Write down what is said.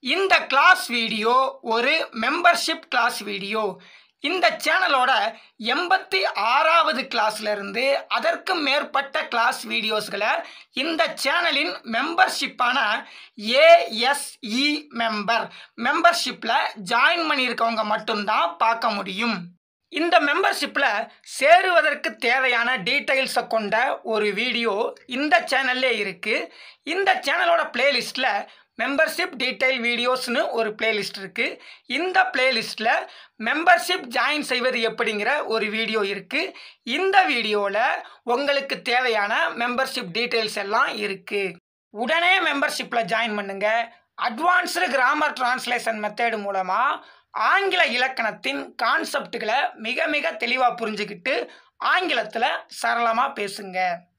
இந்த class video ஒரு membership class video இந்த சேனலோட எண்பத்தி ஆறாவது கிளாஸ்ல இருந்து அதற்கு மேற்பட்ட கிளாஸ் வீடியோஸ்களை இந்த சேனலின் மெம்பர்ஷிப்பான ஏஎஸ்இ மெம்பர் மெம்பர்ஷிப்பில் ஜாயின் பண்ணியிருக்கவங்க மட்டும்தான் பார்க்க முடியும் இந்த மெம்பர்ஷிப்பில் சேருவதற்கு தேவையான டீட்டெயில்ஸை கொண்ட ஒரு வீடியோ இந்த சேனல்லே இருக்குது இந்த சேனலோட பிளேலிஸ்ட்டில் மெம்பர்ஷிப் டீட்டெயில் வீடியோஸ்னு ஒரு பிளேலிஸ்ட் இருக்குது இந்த பிளேலிஸ்ட்டில் மெம்பர்ஷிப் ஜாயின் செய்வது எப்படிங்கிற ஒரு வீடியோ இருக்குது இந்த வீடியோவில் உங்களுக்கு தேவையான மெம்பர்ஷிப் டீட்டெயில்ஸ் எல்லாம் இருக்குது உடனே மெம்பர்ஷிப்பில் ஜாயின் பண்ணுங்க அட்வான்ஸ்டு கிராமர் டிரான்ஸ்லேஷன் மெத்தேடு மூலமாக ஆங்கில இலக்கணத்தின் கான்செப்டுகளை மிக மிக தெளிவாக புரிஞ்சுக்கிட்டு ஆங்கிலத்தில் சரளமாக பேசுங்க